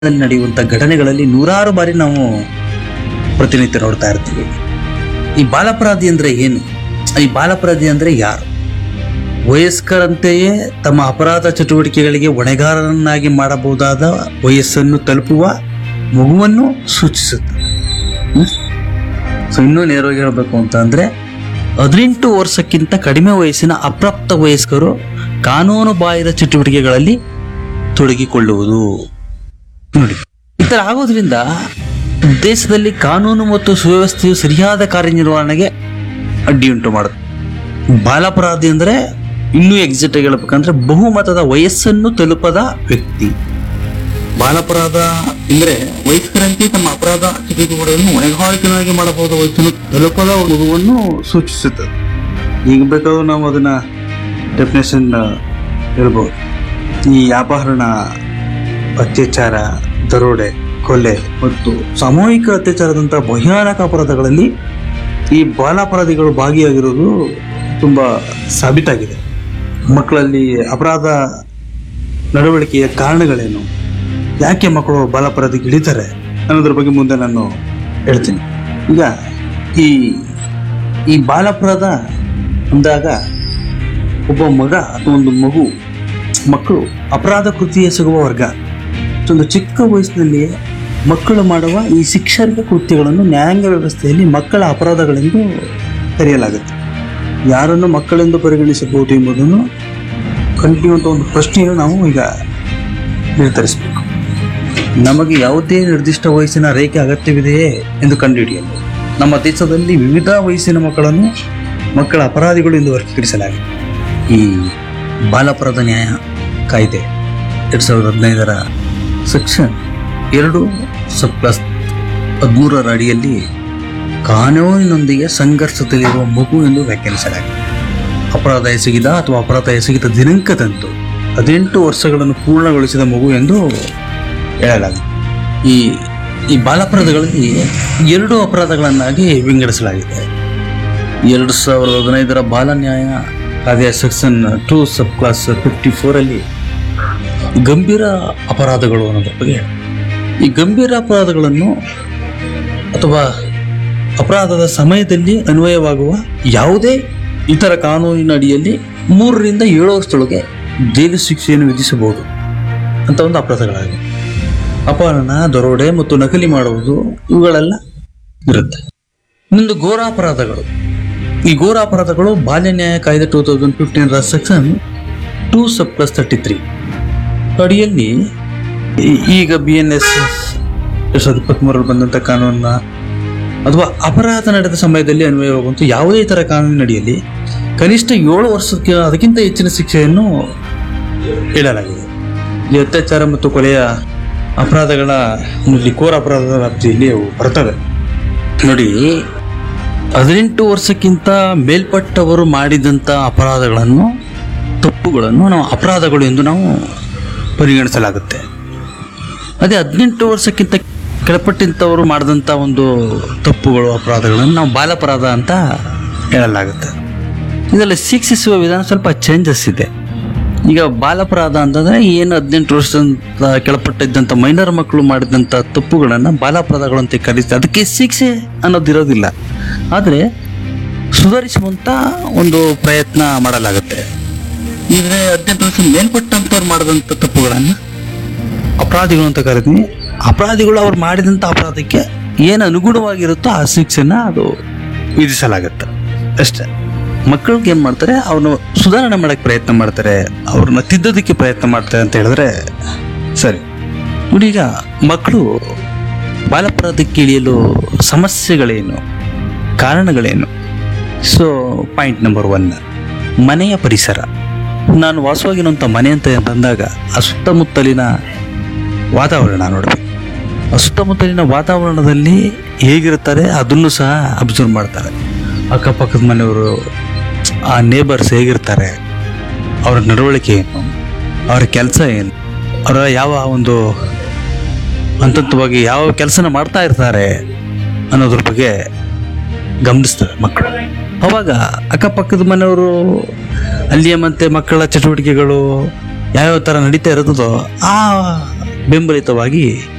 ದಲ್ಲಿ ನಡೆಯುವಂತ ಘಟನೆಗಳಲ್ಲಿ ನೂರಾರು ಬಾರಿ ನಾವು ಪ್ರತಿನಿತ್ಯ ನೋಡ್ತಾ ಇರ್ತೀವಿ ಈ ಬಾಲಾಪರಾಧಿ ಅಂದ್ರೆ ಏನು ಈ ಬಾಲಾಪರಾಧಿ ಅಂದ್ರೆ ಯಾರು ವಯಸ್ಕರಂತೆಯೇ ತಮ್ಮ ಅಪರಾಧ ಚಟುವಟಿಕೆಗಳಿಗೆ ಹೊಣೆಗಾರರನ್ನಾಗಿ ಮಾಡಬಹುದಾದ ವಯಸ್ಸನ್ನು ತಲುಪುವ ಮಗುವನ್ನು ಸೂಚಿಸುತ್ತದೆ ಸೊ ಇನ್ನೂ ನೇರವಾಗಿ ಹೇಳಬೇಕು ಅಂತ ಅಂದ್ರೆ ಹದಿನೆಂಟು ವರ್ಷಕ್ಕಿಂತ ಕಡಿಮೆ ವಯಸ್ಸಿನ ಅಪ್ರಾಪ್ತ ವಯಸ್ಕರು ಕಾನೂನು ಬಾಹಿರ ಚಟುವಟಿಕೆಗಳಲ್ಲಿ ತೊಡಗಿಕೊಳ್ಳುವುದು ನೋಡಿ ಈ ಥರ ಆಗೋದ್ರಿಂದ ದೇಶದಲ್ಲಿ ಕಾನೂನು ಮತ್ತು ಸುವ್ಯವಸ್ಥೆಯು ಸರಿಯಾದ ಕಾರ್ಯನಿರ್ವಹಣೆಗೆ ಅಡ್ಡಿಯುಂಟು ಮಾಡುತ್ತೆ ಬಾಲಾಪರಾಧಿ ಅಂದ್ರೆ ಇನ್ನೂ ಎಕ್ಸಿಟ್ ಆಗಿ ಹೇಳ್ಬೇಕಂದ್ರೆ ಬಹುಮತದ ವಯಸ್ಸನ್ನು ತಲುಪದ ವ್ಯಕ್ತಿ ಬಾಲಾಪರಾಧ ಅಂದ್ರೆ ವಯಸ್ಕರಂತೆ ತಮ್ಮ ಅಪರಾಧ ಚಟುವಟಿಕೆಗಳನ್ನು ಹೊಣೆಗಾರಿಕೆಯಾಗಿ ಮಾಡಬಹುದು ವಯಸ್ಸನ್ನು ತಲುಪದ ಮಗುವನ್ನು ಸೂಚಿಸುತ್ತದೆ ಈಗ ಬೇಕಾದ್ರೂ ನಾವು ಅದನ್ನ ಡೆಫಿನೇಷನ್ ಹೇಳ್ಬೋದು ಈ ಅಪಹರಣ ಅತ್ಯಾಚಾರ ದರೋಡೆ ಕೊಲೆ ಮತ್ತು ಸಾಮೂಹಿಕ ಅತ್ಯಾಚಾರದಂತಹ ಭಯಾನಕ ಅಪರಾಧಗಳಲ್ಲಿ ಈ ಬಾಲಾಪರಾಧಿಗಳು ಭಾಗಿಯಾಗಿರೋದು ತುಂಬಾ ಸಾಬೀತಾಗಿದೆ ಮಕ್ಕಳಲ್ಲಿ ಅಪರಾಧ ನಡವಳಿಕೆಯ ಕಾರಣಗಳೇನು ಯಾಕೆ ಮಕ್ಕಳು ಬಾಲಾಪರಾಧಿಗೆ ಇಳಿತಾರೆ ಅನ್ನೋದ್ರ ಬಗ್ಗೆ ಮುಂದೆ ನಾನು ಹೇಳ್ತೀನಿ ಈಗ ಈ ಈ ಬಾಲಾಪರಾಧ ಅಂದಾಗ ಒಬ್ಬ ಮಗ ಅಥವಾ ಒಂದು ಮಗು ಮಕ್ಕಳು ಅಪರಾಧ ಕೃತಿ ಎಸಗುವ ವರ್ಗ ಒಂದು ಚಿಕ್ಕ ವಯಸ್ಸಿನಲ್ಲಿಯೇ ಮಕ್ಕಳು ಮಾಡುವ ಈ ಶಿಕ್ಷಣಿಕ ಕೃತ್ಯಗಳನ್ನು ನ್ಯಾಯಾಂಗ ವ್ಯವಸ್ಥೆಯಲ್ಲಿ ಮಕ್ಕಳ ಅಪರಾಧಗಳೆಂದು ಕರೆಯಲಾಗುತ್ತೆ ಯಾರನ್ನು ಮಕ್ಕಳೆಂದು ಪರಿಗಣಿಸಬಹುದು ಎಂಬುದನ್ನು ಕಂಡುಹಿಡಿಯುವಂಥ ಒಂದು ಪ್ರಶ್ನೆಯನ್ನು ನಾವು ಈಗ ನಿರ್ಧರಿಸಬೇಕು ನಮಗೆ ಯಾವುದೇ ನಿರ್ದಿಷ್ಟ ವಯಸ್ಸಿನ ರೇಖೆ ಅಗತ್ಯವಿದೆಯೇ ಎಂದು ಕಂಡುಹಿಡಿಯಲು ನಮ್ಮ ದೇಶದಲ್ಲಿ ವಿವಿಧ ವಯಸ್ಸಿನ ಮಕ್ಕಳನ್ನು ಮಕ್ಕಳ ಅಪರಾಧಿಗಳು ಎಂದು ವರ್ಗೀಕರಿಸಲಾಗಿದೆ ಈ ಬಾಲಾಪರಾಧ ನ್ಯಾಯ ಕಾಯ್ದೆ ಎರಡ್ ಸಾವಿರದ ಹದಿನೈದರ ಸೆಕ್ಷನ್ ಎರಡು ಸಬ್ ಕ್ಲಾಸ್ ಹದಿಮೂರರ ಅಡಿಯಲ್ಲಿ ಕಾನೂನಿನೊಂದಿಗೆ ಸಂಘರ್ಷದಲ್ಲಿರುವ ಮಗು ಎಂದು ವ್ಯಾಖ್ಯಾನಿಸಲಾಗಿದೆ ಅಪರಾಧ ಎಸಗಿದ ಅಥವಾ ಅಪರಾಧ ಎಸಗಿದ ದಿನಾಂಕದಂದು ಹದಿನೆಂಟು ವರ್ಷಗಳನ್ನು ಪೂರ್ಣಗೊಳಿಸಿದ ಮಗು ಎಂದು ಹೇಳಲಾಗಿದೆ ಈ ಈ ಬಾಲಾಪರಾಧಗಳಲ್ಲಿ ಎರಡು ಅಪರಾಧಗಳನ್ನಾಗಿ ವಿಂಗಡಿಸಲಾಗಿದೆ ಎರಡು ಸಾವಿರದ ಹದಿನೈದರ ಬಾಲ ನ್ಯಾಯ ಕಾಯ್ದೆಯ section two sub clause fifty ಫೋರಲ್ಲಿ ಗಂಭೀರ ಅಪರಾಧಗಳು ಅನ್ನೋದ್ರ ಬಗ್ಗೆ ಈ ಗಂಭೀರ ಅಪರಾಧಗಳನ್ನು ಅಥವಾ ಅಪರಾಧದ ಸಮಯದಲ್ಲಿ ಅನ್ವಯವಾಗುವ ಯಾವುದೇ ಇತರ ಕಾನೂನಿನ ಅಡಿಯಲ್ಲಿ ಮೂರರಿಂದ ಏಳು ವರ್ಷದೊಳಗೆ ಜೈಲು ಶಿಕ್ಷೆಯನ್ನು ವಿಧಿಸಬಹುದು ಅಂತ ಒಂದು ಅಪರಾಧಗಳಾಗಿವೆ ಅಪಹರಣ ದರೋಡೆ ಮತ್ತು ನಕಲಿ ಮಾಡುವುದು ಇವುಗಳೆಲ್ಲ ಇರುತ್ತೆ ಇನ್ನೊಂದು ಘೋರಾಪರಾಧಗಳು ಈ ಘೋರಾಪರಾಧಗಳು ಬಾಲ್ಯ ನ್ಯಾಯ ಕಾಯ್ದೆ two thousand fifteen section two sub plus thirty three ಅಡಿಯಲ್ಲಿ ಈ- ಈಗ ಬಿ ಎನ್ ಎಸ್ ಎರಡ್ ಸಾವಿರದ ಇಪ್ಪತ್ತ್ಮೂರರಲ್ಲಿ ಬಂದಂಥ ಕಾನೂನನ್ನ ಅಥವಾ ಅಪರಾಧ ನಡೆದ ಸಮಯದಲ್ಲಿ ಅನ್ವಯವಾಗುವಂಥ ಯಾವುದೇ ಥರ ಕಾನೂನಿನ ಅಡಿಯಲ್ಲಿ ಕನಿಷ್ಠ ಏಳು ವರ್ಷಕ್ಕೆ ಅದಕ್ಕಿಂತ ಹೆಚ್ಚಿನ ಶಿಕ್ಷೆಯನ್ನು ಹೇಳಲಾಗಿದೆ ಈ ಅತ್ಯಾಚಾರ ಮತ್ತು ಕೊಲೆಯ ಅಪರಾಧಗಳ ಇಲ್ಲಿ ಕೋರ ಅಪರಾಧದ ವ್ಯಾಪ್ತಿಯಲ್ಲಿ ಅವು ಬರ್ತವೆ ನೋಡಿ ಹದಿನೆಂಟು ವರ್ಷಕ್ಕಿಂತ ಮೇಲ್ಪಟ್ಟವರು ಮಾಡಿದಂಥ ಅಪರಾಧಗಳನ್ನು ತಪ್ಪುಗಳನ್ನು ನಾವು ಅಪರಾಧಗಳು ಎಂದು ನಾವು ಪರಿಗಣಿಸಲಾಗುತ್ತೆ ಅದೇ ಹದಿನೆಂಟು ವರ್ಷಕ್ಕಿಂತ ಕೆಳಪಟ್ಟಂಥವರು ಮಾಡಿದಂಥ ಒಂದು ತಪ್ಪುಗಳು ಅಪರಾಧಗಳನ್ನು ನಾವು ಬಾಲಾಪರಾಧ ಅಂತ ಹೇಳಲಾಗುತ್ತೆ ಇದರಲ್ಲಿ ಶಿಕ್ಷಿಸುವ ವಿಧಾನ ಸ್ವಲ್ಪ ಚೇಂಜಸ್ ಇದೆ ಈಗ ಬಾಲಾಪರಾಧ ಅಂತಂದ್ರೆ ಏನು ಹದಿನೆಂಟು ವರ್ಷದಿಂದ ಕೆಳಪಟ್ಟಿದ್ದಂಥ ಮೈನರ್ ಮಕ್ಕಳು ಮಾಡಿದಂಥ ತಪ್ಪುಗಳನ್ನು ಬಾಲಾಪರಾಧಗಳು ಅಂತ ಕರೀತಾರೆ ಅದಕ್ಕೆ ಶಿಕ್ಷೆ ಅನ್ನೋದಿರೋದಿಲ್ಲ ಆದರೆ ಸುಧಾರಿಸುವಂಥ ಒಂದು ಪ್ರಯತ್ನ ಮಾಡಲಾಗುತ್ತೆ ಇದ್ರೆ ಹದಿನೆಂಟು ವರ್ಷ ಮೇಲ್ಪಟ್ಟಂಥವ್ರು ಮಾಡಿದಂಥ ತಪ್ಪುಗಳನ್ನು ಅಪರಾಧಿಗಳು ಅಂತ ಕರಿತೀನಿ ಅಪರಾಧಿಗಳು ಅವ್ರು ಮಾಡಿದಂಥ ಅಪರಾಧಕ್ಕೆ ಏನು ಅನುಗುಣವಾಗಿರುತ್ತೋ ಆ ಶಿಕ್ಷೆನ ಅದು ವಿಧಿಸಲಾಗುತ್ತೆ ಅಷ್ಟೇ ಮಕ್ಕಳಿಗೆ ಏನು ಮಾಡ್ತಾರೆ ಅವ್ರನ್ನ ಸುಧಾರಣೆ ಮಾಡಕ್ಕೆ ಪ್ರಯತ್ನ ಮಾಡ್ತಾರೆ ಅವ್ರನ್ನ ತಿದ್ದೋದಕ್ಕೆ ಪ್ರಯತ್ನ ಮಾಡ್ತಾರೆ ಅಂತ ಹೇಳಿದ್ರೆ ಸರಿ ನೋಡಿ ಈಗ ಮಕ್ಕಳು ಬಾಲಪರಾಧಕ್ಕೆ ಇಳಿಯಲು ಸಮಸ್ಯೆಗಳೇನು ಕಾರಣಗಳೇನು ಸೊ ಪಾಯಿಂಟ್ ನಂಬರ್ ಒನ್ ಮನೆಯ ಪರಿಸರ ನಾನು ವಾಸವಾಗಿರುವಂಥ ಮನೆ ಅಂತ ಬಂದಾಗ ಆ ಸುತ್ತಮುತ್ತಲಿನ ವಾತಾವರಣ ನೋಡಬೇಕು ಆ ಸುತ್ತಮುತ್ತಲಿನ ವಾತಾವರಣದಲ್ಲಿ ಹೇಗಿರ್ತಾರೆ ಅದನ್ನು ಸಹ ಅಬ್ಸರ್ವ್ ಮಾಡ್ತಾರೆ ಅಕ್ಕಪಕ್ಕದ ಮನೆಯವರು ಆ ನೇಬರ್ಸ್ ಹೇಗಿರ್ತಾರೆ ಅವರ ನಡವಳಿಕೆ ಏನು ಅವರ ಕೆಲಸ ಏನು ಅವರ ಯಾವ ಒಂದು ಹಂತವಾಗಿ ಯಾವ ಕೆಲಸನ ಮಾಡ್ತಾ ಇರ್ತಾರೆ ಅನ್ನೋದ್ರ ಬಗ್ಗೆ ಗಮನಿಸ್ತವೆ ಮಕ್ಕಳು ಅವಾಗ ಅಕ್ಕಪಕ್ಕದ ಮನೆಯವರು ಅಲ್ಲಿಯ ಮತ್ತೆ ಮಕ್ಕಳ ಚಟುವಟಿಕೆಗಳು ಯಾವ್ಯಾವ ಥರ ನಡೀತಾ ಇರುತ್ತದೋ ಆ ಬೆಂಬಲಿತವಾಗಿ